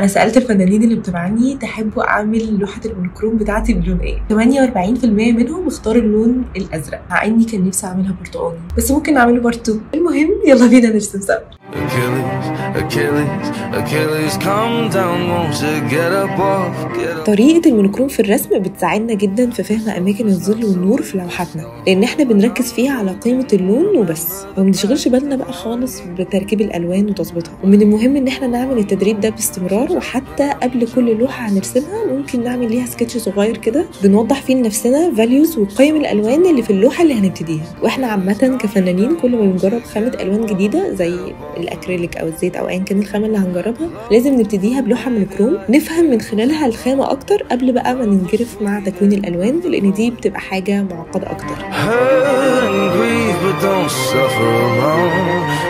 انا سالت الفنانين اللي متابعيني تحبوا اعمل لوحه المونوكروم بتاعتي بلون ايه 48% منهم اختاروا اللون الازرق مع اني كان نفسي اعملها برتقاني بس ممكن نعمله بارتو المهم يلا بينا نرسم سوا Achilles, Achilles, Achilles, come down, won't you get up off, get up. طريقة المونوكروم في الرسم بتساعدنا جدا في فهم أماكن الظل والنور في لوحاتنا لأن احنا بنركز فيها على قيمة اللون وبس وما بنشغلش بالنا بقى خالص بتركيب الألوان وتظبيطها ومن المهم إن احنا نعمل التدريب ده باستمرار وحتى قبل كل لوحة هنرسمها ممكن نعمل ليها سكتش صغير كده بنوضح فيه لنفسنا فاليوز وقيم الألوان اللي في اللوحة اللي هنبتديها واحنا عامة كفنانين كل ما بنجرب خامة ألوان جديدة زي الأكريليك أو الزيت أو أيا كان الخامة اللي هنجربها لازم نبتديها بلوحة مونوكروم نفهم من خلالها الخامة أكتر قبل بقى ما ننجرف مع تكوين الألوان لأن دي بتبقى حاجة معقدة أكتر Hurt and grieve, but don't suffer alone.